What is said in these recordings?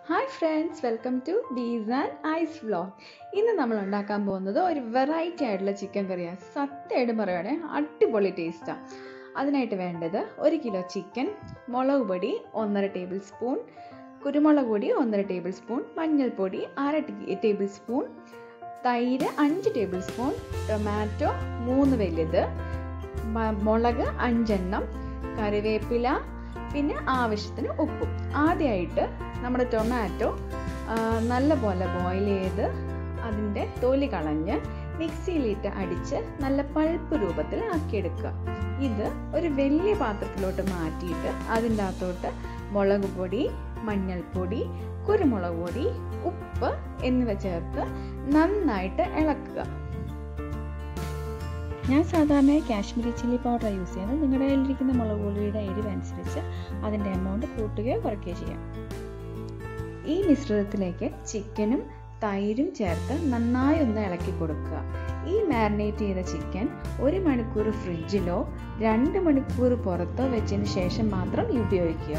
hi friends welcome to bees and ice vlog ഇന്ന് നമ്മൾ ഉണ്ടാക്കാൻ പോകുന്നത് ഒരു വെറൈറ്റി ആയിട്ടുള്ള ചിക്കൻ കറിയാണ് സത്യമായിട്ട് പറയുകയാണെങ്കിൽ അടിപൊളി ടേസ്റ്റാണ് അതിനായിട്ട് വേണ്ടത് ഒരു കിലോ ചിക്കൻ മുളക് പൊടി ഒന്നര ടേബിൾ സ്പൂൺ കുരുമുളക് പൊടി ഒന്നര ടേബിൾ സ്പൂൺ മഞ്ഞൾപ്പൊടി അര ടേബിൾ സ്പൂൺ തൈര് അഞ്ച് ടേബിൾ സ്പൂൺ ടൊമാറ്റോ മൂന്ന് വലുത് മ- മുളക് അഞ്ചെണ്ണം കറിവേപ്പില പിന്നെ ആവശ്യത്തിന് ഉപ്പും ആദ്യമായിട്ട് നമ്മുടെ ടൊമാറ്റോ ആ, നല്ലപോലെ ബോയിൽ ചെയ്ത് അതിൻ്റെ തൊലി കളഞ്ഞ് മിക്സിയിലിട്ട് അടിച്ച് നല്ല പൾപ്പ് രൂപത്തിൽ ആക്കിയെടുക്കുക ഇത് ഒരു വലിയ പാത്രത്തിലോട്ട് മാറ്റിയിട്ട് അതിൻ്റെ അകത്തോട്ട് മുളക് പൊടി മഞ്ഞൾപ്പൊടി കുരുമുളക് പൊടി ഉപ്പ് എന്നിവ ചേർത്ത് നന്നായിട്ട് ഇളക്കുക ഞാൻ സാധാരണ കാശ്മീരി ചില്ലി പൗഡർ യൂസ് ചെയ്യുന്നത് നിങ്ങളുടെ കയ്യിലിരിക്കുന്ന മുളക് പൊടിയുടെ എരിവ് അനുസരിച്ച് അതിൻ്റെ എമൗണ്ട് കൂട്ടുകയോ കുറയ്ക്കുകയോ ചെയ്യാം ഈ മിശ്രിതത്തിലേക്ക് ചിക്കനും തൈരും ചേർത്ത് നന്നായി ഒന്ന് ഇളക്കി കൊടുക്കുക ഈ മാരിനേറ്റ് ചെയ്ത ചിക്കൻ ഒരു മണിക്കൂർ ഫ്രിഡ്ജിലോ രണ്ട് മണിക്കൂർ പുറത്തോ വെച്ചതിന് ശേഷം മാത്രം ഉപയോഗിക്കുക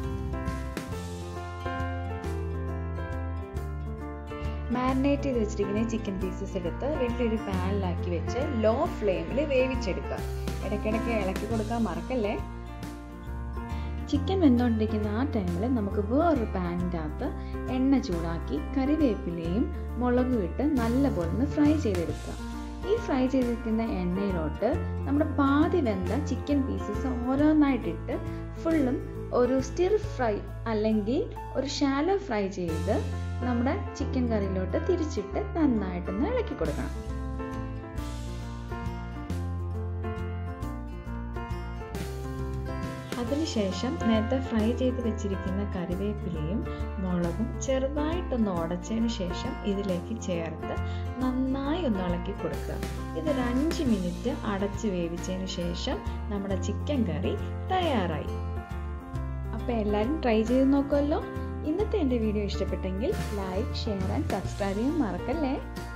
മാരിനേറ്റ് ചെയ്ത് വെച്ചിരിക്കുന്ന ചിക്കൻ പീസസ് എടുത്ത് വലിയൊരു പാനിലാക്കി വെച്ച് ലോ ഫ്ലെയിമിൽ വേവിച്ചെടുക്കുക ഇടയ്ക്കിടയ്ക്ക് ഇളക്കി കൊടുക്കാൻ മറക്കല്ലേ ചിക്കൻ വെന്തുകൊണ്ടിരിക്കുന്ന ആ ടൈമിൽ നമുക്ക് വേറൊരു പാനിൻ്റെ അകത്ത് എണ്ണ ചൂടാക്കി കറിവേപ്പിലയും മുളകും ഇട്ട് നല്ലപോലെ ഒന്ന് ഫ്രൈ ചെയ്തെടുക്കുക ഈ ഫ്രൈ ചെയ്തിരിക്കുന്ന എണ്ണയിലോട്ട് നമ്മുടെ പാതി വെന്ത ചിക്കൻ പീസസ് ഓരോന്നായിട്ടിട്ട് ഫുള്ളും ഒരു സ്റ്റിർ ഫ്രൈ അല്ലെങ്കിൽ ഒരു ഷാലോ ഫ്രൈ ചെയ്ത് നമ്മുടെ ചിക്കൻ കറിയിലോട്ട് തിരിച്ചിട്ട് നന്നായിട്ടൊന്ന് ഇളക്കി കൊടുക്കണം അതിനുശേഷം നേരത്തെ ഫ്രൈ ചെയ്ത് വെച്ചിരിക്കുന്ന കറിവേപ്പിലയും മുളകും ചെറുതായിട്ടൊന്ന് ഉടച്ചതിന് ശേഷം ഇതിലേക്ക് ചേർത്ത് നന്നായി ഒന്ന് ഇളക്കി കൊടുക്കുക ഇതൊരു അഞ്ച് മിനിറ്റ് അടച്ച് വേവിച്ചതിന് ശേഷം നമ്മുടെ ചിക്കൻ കറി തയ്യാറായി അപ്പോൾ എല്ലാവരും ട്രൈ ചെയ്ത് നോക്കുമല്ലോ ഇന്നത്തെ എൻ്റെ വീഡിയോ ഇഷ്ടപ്പെട്ടെങ്കിൽ ലൈക്ക് ഷെയർ ആൻഡ് സബ്സ്ക്രൈബ് ചെയ്യാൻ മറക്കല്ലേ